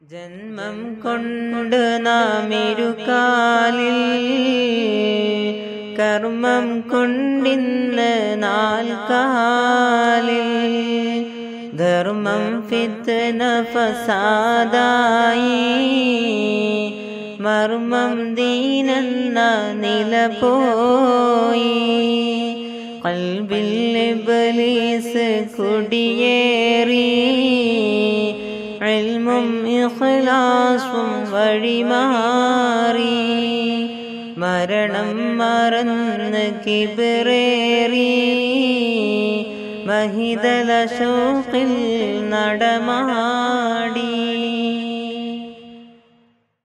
ജന്മം കൊണ്ട് നാം ഇരുകാലിൽ കർമ്മം കൊണ്ടിന്ന് നാൽക്കാലിൽ ധർമ്മം ഫിത്ന ഫസാദായി മർമ്മം ദീനെന്ന നില പോയി കൽബിൽ ഇബ്ലീസ് കുടിയേറി ഇൽമും ഇഖ്ലാസും വഴിമാറി മരണം മറന്ന് കിബിറേറി മഹിതല ശോക്കിൽ നടമാടി